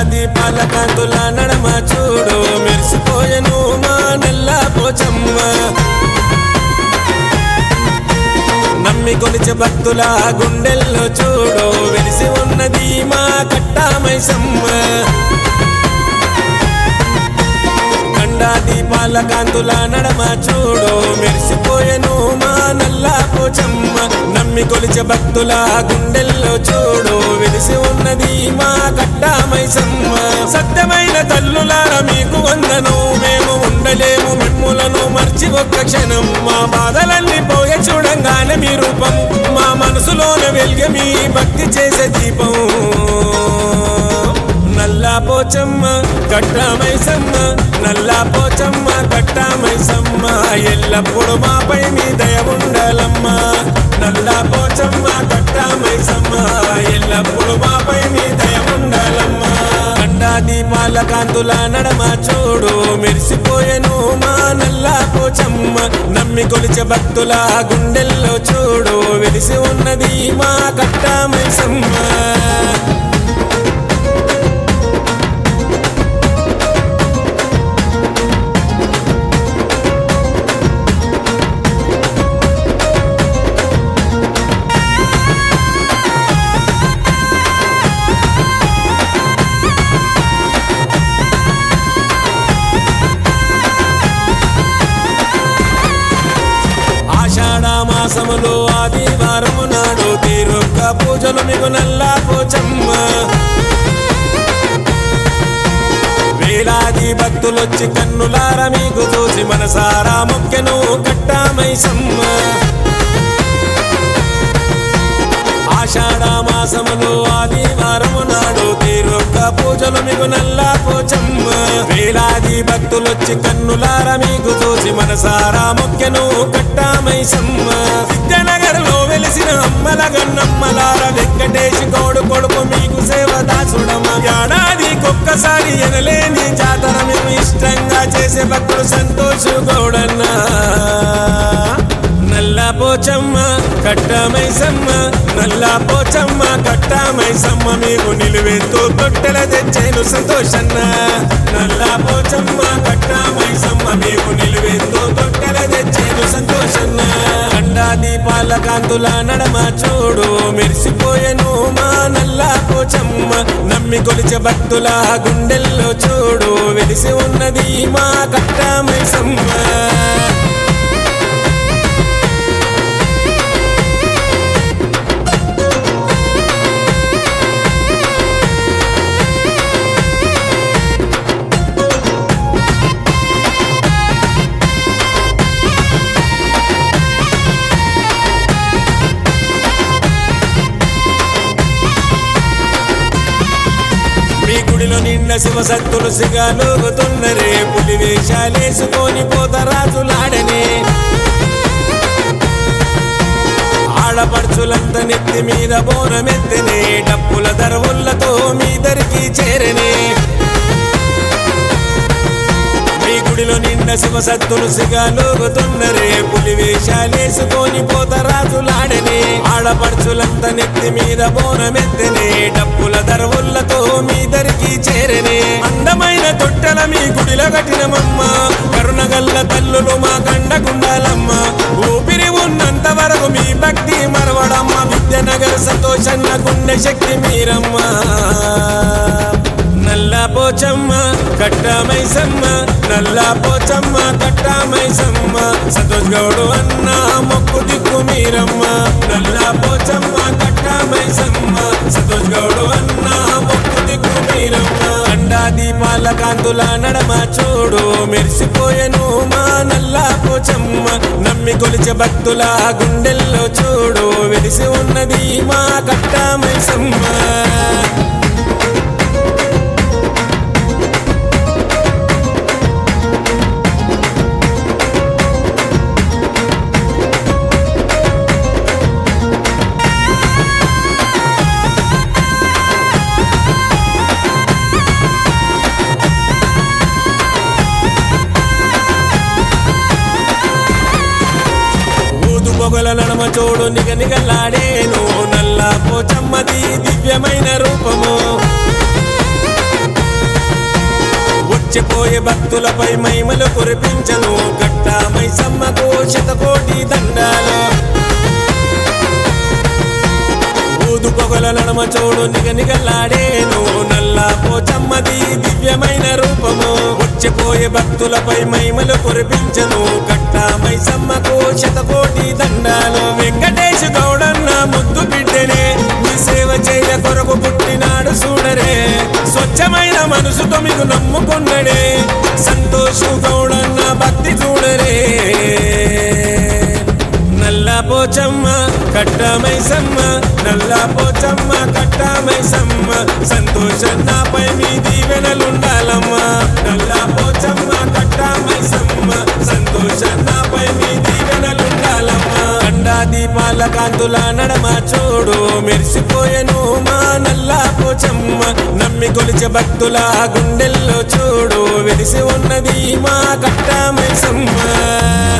దీపాల కాంతుల నడమ చూడు మెరిసిపోయెను మా నల్ల పోచమ్మ నమ్మి కొలిచే భక్తుల గుండెల్లో చూడు వెలిసి ఉన్నది మా కట్టామైసమ్మ కండా దీపాల కాంతుల నడమ చూడు మెరిసిపోయెను మా నల్ల పోచమ్మ నమ్మి కొలిచే భక్తుల గుండెల్లో చూడు వెలిసి ఉన్నది మా కట్టామైసమ్మ సత్యమైన తల్లులార మీకు వందను మేము ఉండలేము మిమ్ములను మర్చి ఒక్క క్షణం మా బాధలన్నీ పోయే చూడంగానే మీ రూపం మా మనసులోనే వెలిగే మీ భక్తి చేసే దీపం నల్లా పోచమ్మ కట్టామైసమ్మ నల్లా పోచమ్మ కట్టామైసమ్మ ఎల్లప్పుడు మాపై మీ దయ ఉండాలమ్మ నల్లా పోచమ్మ కట్టామైసమ్మ ఎల్లప్పుడు మాపై మీ దయ ఉండాలమ్మ కండా దీపాల కాంతుల నడమ చూడు మెరిసిపోయెను మా నల్లా పోచమ్మ నమ్మి కొలిచే భక్తుల గుండెల్లో చూడు వెలిసి ఉన్నది మా కట్టామైసమ్మ ఆషాఢ మాసములో ఆదివారము నాడు తీరొక్క పూజలు మీకు నల్లా పోచమ్మ వేలాది భక్తులొచ్చి కన్నులార మీకు చూసి మనసారా మొక్కెను కట్టామైసమ్మ ఆషాఢ మాసములో ఆదివారము నాడు తీరొక్క పూజలు మీకు నల్లా పోచమ్మ వేలాది భక్తులొచ్చి కన్నులార మీకు చూసి మనసారా మొక్కెను కట్టామైసమ్మ విద్యానగర్లో వెలిసిన అమ్మల గన్నమ్మలార వెంకటేష్ గౌడు కొడుకు మీకు సేవ దాసుడమ్మ ఏడాదికొక్కసారి ఎనలేని జాతర మేము ఇష్టంగా చేసే భక్తుడు సంతోష్ గౌడన్నా నల్లా పోచమ్మ కట్టామైసమ్మ నల్లా పోచమ్మ కట్టామైసమ్మ మేము నిలువెత్తు తొట్టెల తెచ్చేను సంతోషన్న నల్లా పోచమ్మ కట్టామైసమ్మ మేము నిలువెత్తు తొట్టెల తెచ్చేను సంతోషన్న కండా దీపాల కాంతుల నడమ చూడు మెరిసిపోయెను మా నల్లా పోచమ్మ నమ్మి కొలిచే భక్తుల గుండెల్లో చూడు వెలిసి ఉన్నది మా కట్టామైసమ్మ మీ గుడిలో నిండా శివసత్తులు సిగాలుగుతున్నరే పులి వేషాలేసుకొని పోతరాజులాడనే ఆడపడుచులంత నెత్తి మీద బోనమెత్తనే డప్పుల దరవులతో మీ దరికి చేరనే మీ గుడిలో నిండా శివసత్తులు సిగాలుగుతున్నరే పులి వేషాలేసుకొని పోతరాజులాడనే ఆడపడుచులంత నెత్తి మీద బోనమెత్తనే డప్పుల దరవులతో మీ దరికి చేరనే అందమైన తొట్టెల మీ గుడిలో కట్టినమమ్మ కరుణగల్ల తల్లులు మా కండకుండాలమ్మ ఊపిరి ఉన్నంత వరకు మీ భక్తి మరవడమ్మ విద్యనగర్ సంతోషన్న గుండె శక్తి మీరమ్మ నల్లా పోచమ్మ కట్టామైసమ్మ నల్లా పోచమ్మ కట్టామైసమ్మ సంతోష్ గౌడు అన్న మొక్కు దిక్కు మీరమ్మ నల్లా పోచమ్మ కట్టామైసమ్మ సంతోష్ గౌడు అన్న మొక్కు దిక్కు మీరమ్మ అండా దీపాల కాంతుల నడమ చూడు మెరిసిపోయెను మా నల్లా పోచమ్మ నమ్మి కొలిచే భక్తుల గుండెల్లో చూడు వెలిసి ఉన్నది మా కట్టామైసమ్మ ఊదు పొగల నడమ చూడు నిగ నిగలాడేను నల్ల పోచమ్మది దివ్యమైన రూపము వచ్చిపోయే భక్తులపై మైమలు కురిపించను కట్టామై సమ్మకు శతకోటి దండాలు ఊదు పొగల నడమ చూడు నిగ నిగలాడేను నల్లా పోచమ్మది దివ్యమైన రూపము వచ్చిపోయే భక్తులపై మైమలు కురిపించను కట్టామై సమ్మకు శతకోటి దండాలు వెంకటేశ్ గౌడన్న ముద్దు బిడ్డనే మీ సేవ చేయ కొరకు పుట్టినాడు చూడరే స్వచ్ఛమైన మనసుతో మీకు నమ్ముకున్నడే సంతోషు గౌడన్న భక్తి చూడరే నల్లా పోచమ్మ కట్టమై సమ్మ నల్లా పోచమ్మ కట్టమై సమ్మ సంతోషం నాపై మీ దీవెనలుండాలమ్మా నల్లా పోచమ్మ కట్టమై సమ్మ సంతోషం నాపై మీ దీవెనలుండాలమ్మా కండా దీపాల కాంతుల నడమ చూడు మెరిసిపోయెను మా నల్లా పోచమ్మ నమ్మి కొలిచే భక్తుల గుండెల్లో చూడు వెలిసి ఉన్నది మా కట్టమై సమ్మ